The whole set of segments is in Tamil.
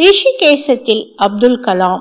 ரிஷிகேசத்தில் அப்துல் கலாம்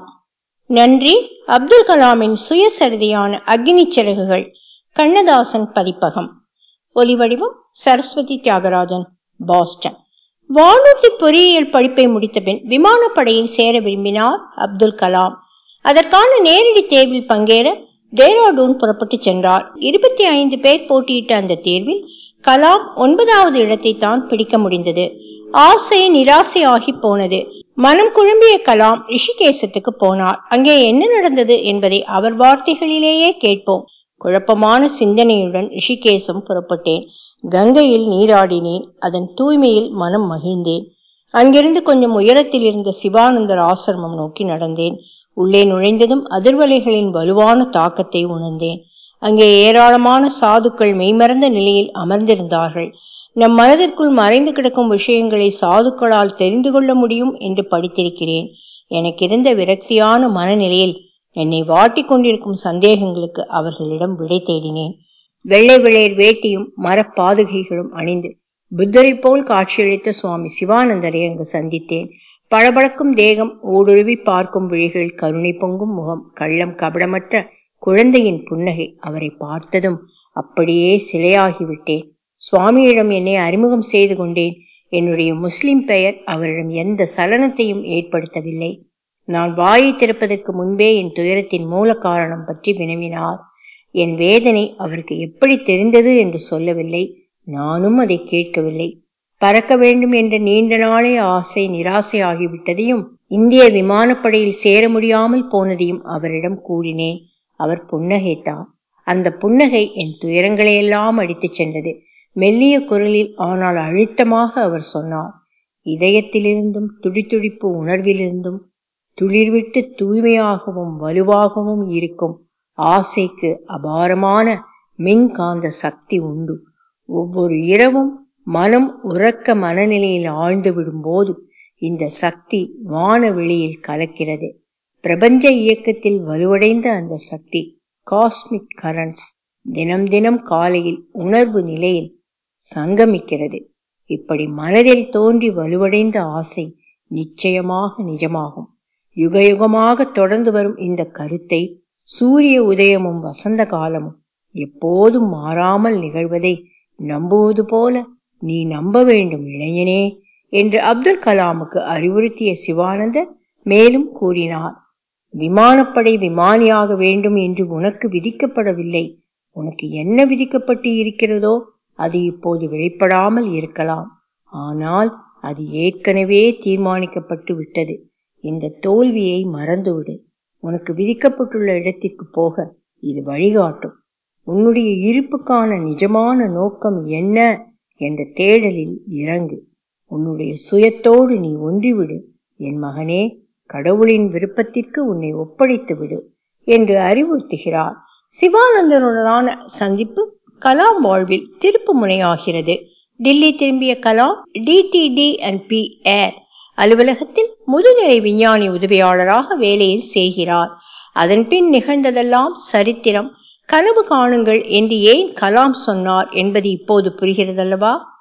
நன்றி அப்துல் கலாமின் சுயசரிதையான அக்னி சிறகுகள் கண்ணதாசன் பதிப்பகம் ஒலிவடிவம் சரஸ்வதி தியாகராஜன் பாஸ்டன் வானூர்தி பொறியியல் படிப்பை முடித்தபின் விமானப்படையில் சேர விரும்பினார் அப்துல் கலாம் அதற்கான நேரடி தேர்வில் பங்கேற டேராடூன் புறப்பட்டு சென்றார் இருபத்தி ஐந்து பேர் போட்டியிட்ட அந்த தேர்வில் கலாம் ஒன்பதாவது இடத்தை தான் பிடிக்க முடிந்தது ஆசை நிராசையாகி போனது மனம் குழம்பிய கலாம் ரிஷிகேசத்துக்கு போனார் அங்கே என்ன நடந்தது என்பதை அவர் வார்த்தைகளிலேயே கேட்போம் குழப்பமான சிந்தனையுடன் ரிஷிகேசம் புறப்பட்டேன் கங்கையில் நீராடினேன் அதன் தூய்மையில் மனம் மகிழ்ந்தேன் அங்கிருந்து கொஞ்சம் உயரத்தில் இருந்த சிவானந்தர் ஆசிரமம் நோக்கி நடந்தேன் உள்ளே நுழைந்ததும் அதிர்வலைகளின் வலுவான தாக்கத்தை உணர்ந்தேன் அங்கே ஏராளமான சாதுக்கள் மெய்மறந்த நிலையில் அமர்ந்திருந்தார்கள் நம் மனதிற்குள் மறைந்து கிடக்கும் விஷயங்களை சாதுக்களால் தெரிந்து கொள்ள முடியும் என்று படித்திருக்கிறேன் எனக்கு இருந்த விரக்தியான மனநிலையில் என்னை வாட்டிக் கொண்டிருக்கும் சந்தேகங்களுக்கு அவர்களிடம் விடை தேடினேன் வெள்ளை விளையர் வேட்டியும் மரப்பாதுகைகளும் அணிந்து புத்தரை போல் காட்சியளித்த சுவாமி சிவானந்தரை அங்கு சந்தித்தேன் பளபளக்கும் தேகம் ஊடுருவி பார்க்கும் விழிகள் கருணை பொங்கும் முகம் கள்ளம் கபடமற்ற குழந்தையின் புன்னகை அவரை பார்த்ததும் அப்படியே சிலையாகிவிட்டேன் சுவாமியிடம் என்னை அறிமுகம் செய்து கொண்டேன் என்னுடைய முஸ்லிம் பெயர் அவரிடம் எந்த சலனத்தையும் ஏற்படுத்தவில்லை நான் வாயை திறப்பதற்கு முன்பே என் துயரத்தின் மூல காரணம் பற்றி வினவினார் என் வேதனை அவருக்கு எப்படி தெரிந்தது என்று சொல்லவில்லை நானும் அதை கேட்கவில்லை பறக்க வேண்டும் என்ற நீண்ட நாளே ஆசை நிராசையாகிவிட்டதையும் இந்திய விமானப்படையில் சேர முடியாமல் போனதையும் அவரிடம் கூறினேன் அவர் புன்னகைத்தார் அந்த புன்னகை என் துயரங்களையெல்லாம் அடித்துச் சென்றது மெல்லிய குரலில் ஆனால் அழுத்தமாக அவர் சொன்னார் இதயத்திலிருந்தும் துடித்துடிப்பு உணர்விலிருந்தும் துளிர்விட்டு தூய்மையாகவும் வலுவாகவும் இருக்கும் ஆசைக்கு அபாரமான மின்காந்த சக்தி உண்டு ஒவ்வொரு இரவும் மனம் உறக்க மனநிலையில் ஆழ்ந்து விடும்போது இந்த சக்தி வானவெளியில் கலக்கிறது பிரபஞ்ச இயக்கத்தில் வலுவடைந்த அந்த சக்தி காஸ்மிக் கரண்ட்ஸ் தினம் தினம் காலையில் உணர்வு நிலையில் சங்கமிக்கிறது இப்படி மனதில் தோன்றி வலுவடைந்த ஆசை நிச்சயமாக நிஜமாகும் யுகயுகமாக தொடர்ந்து வரும் இந்த கருத்தை சூரிய உதயமும் வசந்த காலமும் எப்போதும் மாறாமல் நிகழ்வதை நம்புவது போல நீ நம்ப வேண்டும் இளைஞனே என்று அப்துல் கலாமுக்கு அறிவுறுத்திய சிவானந்தர் மேலும் கூறினார் விமானப்படை விமானியாக வேண்டும் என்று உனக்கு விதிக்கப்படவில்லை உனக்கு என்ன விதிக்கப்பட்டு இருக்கிறதோ அது இப்போது வெளிப்படாமல் இருக்கலாம் ஆனால் அது ஏற்கனவே தீர்மானிக்கப்பட்டு விட்டது இந்த தோல்வியை மறந்துவிடு உனக்கு விதிக்கப்பட்டுள்ள இடத்திற்கு போக இது வழிகாட்டும் உன்னுடைய இருப்புக்கான நிஜமான நோக்கம் என்ன என்ற தேடலில் இறங்கு உன்னுடைய சுயத்தோடு நீ ஒன்றிவிடு என் மகனே கடவுளின் விருப்பத்திற்கு உன்னை ஒப்படைத்து விடு என்று அறிவுறுத்துகிறார் சிவானந்தனுடனான சந்திப்பு கலாம் வாழ்வில் திருப்பு முனையாகிறது டில்லி திரும்பிய Kalam DTD and P air அலுவலகத்தில் முதுநிலை விஞ்ஞானி உதவியாளராக வேலையில் செய்கிறார் அதன் பின் நிகழ்ந்ததெல்லாம் சரித்திரம் கனவு காணுங்கள் என்று ஏன் கலாம் சொன்னார் என்பது இப்போது புரிகிறதல்லவா